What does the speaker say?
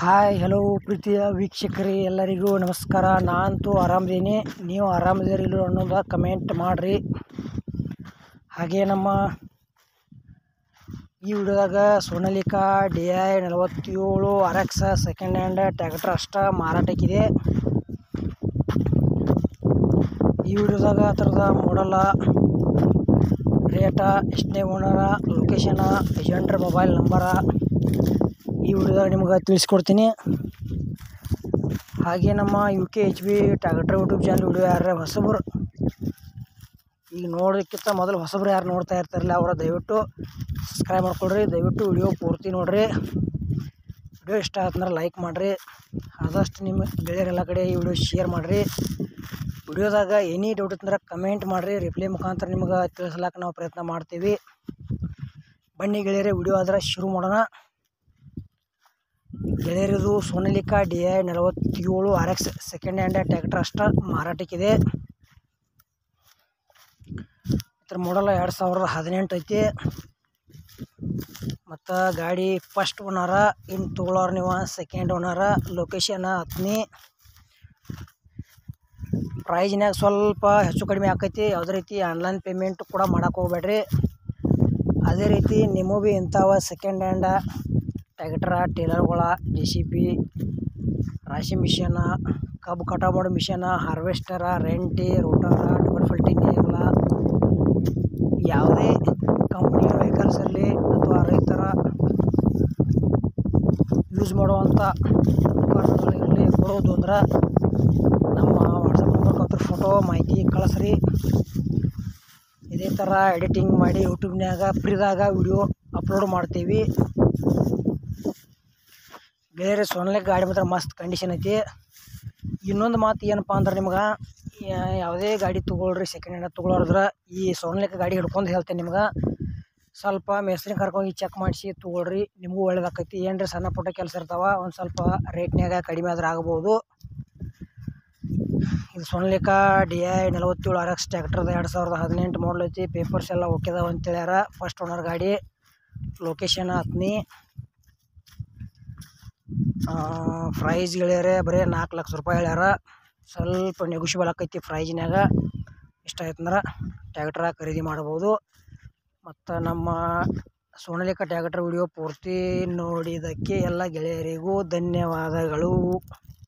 hi hello ಪ್ರೀತಿಯ ವೀಕ್ಷಕರೇ ಎಲ್ಲರಿಗೂ ನಮಸ್ಕಾರ ನಾನಂತೂ ಆರಾಮದೀನಿ ನೀವು ಆರಾಮದಿರಿಲ್ಲ ಅನ್ನೋದು ಕಮೆಂಟ್ ಮಾಡಿರಿ ಹಾಗೆ ನಮ್ಮ ಈ ವಿಡಿಯೋದಾಗ ಸೋನಾಲಿಕಾ ಡಿ ಐ ನಲವತ್ತೇಳು R X second hand tractor ಅಷ್ಟ ಮಾರಾಟಕ್ಕಿದೆ ಈ ವಿಡಿಯೋದಾಗ ಆ ಥರದ ಮಾಡಲ್ಲ ರೇಟ ಎಷ್ಟನೇ ಓನರ ಲೊಕೇಶನ ಏಜೆಂಟ್ರ ಮೊಬೈಲ್ ನಂಬರ ಈ ವಿಡಿಯೋದಾಗ ನಿಮ್ಗೆ ತಿಳಿಸ್ಕೊಡ್ತೀನಿ ಹಾಗೆ ನಮ್ಮ U K H B tractor YouTube channel video ಯಾರು ಹೊಸಬ್ರು ಈಗ ನೋಡೋದಕ್ಕಿಂತ ಮೊದಲು ಹೊಸಬ್ರು ಯಾರು ನೋಡ್ತಾ ಇರ್ತಾರಲ್ಲ ಅವರ ದಯವಿಟ್ಟು ಸಬ್ಸ್ಕ್ರೈಬ್ ಮಾಡ್ಕೊಳ್ರಿ ದಯವಿಟ್ಟು ವಿಡಿಯೋ ಪೂರ್ತಿ ನೋಡಿರಿ ವಿಡಿಯೋ ಇಷ್ಟ ಆತಂದ್ರೆ ಲೈಕ್ ಮಾಡಿರಿ ಆದಷ್ಟು ನಿಮ್ಮ ಗೆಳೆಯರೆಲ್ಲ ಕಡೆ ಈ ವಿಡಿಯೋ ಶೇರ್ ಮಾಡಿರಿ ವಿಡಿಯೋದಾಗ ಎನಿ ಡೌಟ್ ಇತ್ತಂದ್ರೆ ಕಮೆಂಟ್ ಮಾಡಿರಿ ರಿಪ್ಲೈ ಮುಖಾಂತರ ನಿಮ್ಗೆ ತಿಳಿಸ್ಲಾಕ ನಾವು ಪ್ರಯತ್ನ ಮಾಡ್ತೀವಿ ಬನ್ನಿ ಗೆಳೆಯರೆ ವಿಡಿಯೋ ಆದ್ರೆ ಶುರು ಮಾಡೋಣ ಗೆಳೆಯರದು ಸೋನಾಲಿಕಾ ಡಿ ಐ ನಲವತ್ತೇಳು R X second hand tractor ಅಷ್ಟ ಮಾರಾಟಕ್ಕಿದೆ ಇದ್ರ ಮಾಡಲ್ಲ ಎರಡು ಸಾವಿರದ ಹದಿನೆಂಟು ಐತಿ ಮತ್ತು ಗಾಡಿ ಫಸ್ಟ್ ಓನರ ಇನ್ನು ತೊಗೊಳೋರು ನೀವು ಸೆಕೆಂಡ್ ಓನರ ಲೊಕೇಶನ್ ಹತ್ನಿ ಪ್ರೈಜ್ನಾಗ ಸ್ವಲ್ಪ ಹೆಚ್ಚು ಕಡಿಮೆ ಆಕೈತಿ ಯಾವುದೇ ರೀತಿ ಆನ್ಲೈನ್ ಪೇಮೆಂಟ್ ಕೂಡ ಮಾಡಕ್ಕೆ ಹೋಗ್ಬೇಡ್ರಿ ಅದೇ ರೀತಿ ನಿಮಗೂ ಭೀ ಇಂಥವ ಸೆಕೆಂಡ್ ಹ್ಯಾಂಡ ಟ್ಯಾಕ್ಟ್ರ ಟೇಲರ್ಗಳ ಜೆ ಸಿ ಬಿ ರಾಶಿ ಮಿಷನ ಕಬ್ಬು ಕಟಾವು ಮಾಡೋ ಮಿಷನ ಹಾರ್ವೆಸ್ಟರ ರೆಂಟಿ ರೋಟರ ಡಬಲ್ ಫಿಲ್ಟಿಂಗ್ ನೇಗ್ಲ ಯಾವುದೇ ಕಂಪ್ನಿ ವೆಹಿಕಲ್ಸ್ ಇರಲಿ ಅಥವಾ ರೈತರ ಯೂಸ್ ಮಾಡುವಂಥ ಉಪಕರಣಗಳಿರಲಿ ಕೊಡೋದು ಅಂದ್ರೆ ನಮ್ಮ ವಾಟ್ಸಪ್ ನಂಬರ್ಗೆ ಅದ್ರ ಫೋಟೋ ಮಾಹಿತಿ ಕಳಿಸ್ರಿ ಇದೇ ಥರ ಎಡಿಟಿಂಗ್ ಮಾಡಿ ಯೂಟ್ಯೂಬ್ನ್ಯಾಗ ಫ್ರೀದಾಗ ವಿಡಿಯೋ ಅಪ್ಲೋಡ್ ಮಾಡ್ತೀವಿ ಬೇರೆ ಸೋನಾಲಿ ಗಾಡಿ ಮಾತ್ರ ಮಸ್ತ್ ಕಂಡೀಷನ್ ಐತಿ ಇನ್ನೊಂದು ಮಾತು ಏನಪ್ಪ ಅಂದ್ರೆ ನಿಮ್ಗೆ ಯಾ- ಯಾವುದೇ ಗಾಡಿ ತೊಗೊಳ್ರಿ ಸೆಕೆಂಡ್ ಹ್ಯಾಂಡ್ ತೊಗೊಳೋದ್ರ ಈ ಸೋನಾಲಿಕ ಗಾಡಿ ಹಿಡ್ಕೊಂಡು ಹೇಳ್ತೇನೆ ನಿಮ್ಗೆ ಸ್ವಲ್ಪ ಮೇಸ್ತ್ರಿ ಕರ್ಕೊಂಡು ಚೆಕ್ ಮಾಡಿಸಿ ತೊಗೊಳ್ರಿ ನಿಮಗೂ ಒಳ್ಳೇದಾಕೈತಿ ಏನ್ರಿ ಸಣ್ಣ ಪುಟ್ಟ ಕೆಲಸ ಇರ್ತಾವ ಒಂದು ಸ್ವಲ್ಪ ರೇಟ್ನ್ಯಾಗ ಕಡಿಮೆ ಆದ್ರೆ ಆಗ್ಬೋದು ಇದು ಸೋನಾಲಿಕಾ ಡಿ ಐ ನಲವತ್ತೇಳು ಆರ್ ಎಕ್ಸ್ ಟ್ಯಾಕ್ಟರ್ದ ಎರಡು ಸಾವಿರದ ಹದಿನೆಂಟು ಮಾಡಲ್ ಐತಿ ಪೇಪರ್ಸ್ ಎಲ್ಲ ಓಕೆ ಅದಾವ ಅಂತ ಹೇಳ್ಯಾರ ಫಸ್ಟ್ ಓನರ್ ಗಾಡಿ ಲೊಕೇಶನ್ ಹತ್ನಿ ಪ್ರೈಸ್ ಹೇಳ್ಯಾರ ಬರೀ ನಾಲ್ಕು ಲಕ್ಷ ರೂಪಾಯಿ ಹೇಳ್ಯಾರ ಸ್ವಲ್ಪ ನೆಗೋಷಿಯಬಲ್ ಆಕೈತಿ ಪ್ರೈಜ್ನ್ಯಾಗ ಇಷ್ಟ ಆಯ್ತಂದ್ರೆ ಟ್ಯಾಕ್ಟ್ರ ಖರೀದಿ ಮಾಡ್ಬೋದು ಮತ್ತು ನಮ್ಮ ಸೋನಾಲಿಕಾ ಟ್ಯಾಕ್ಟರ್ ವಿಡಿಯೋ ಪೂರ್ತಿ ನೋಡಿದ್ದಕ್ಕೆ ಎಲ್ಲ ಗೆಳೆಯರಿಗೂ ಧನ್ಯವಾದಗಳು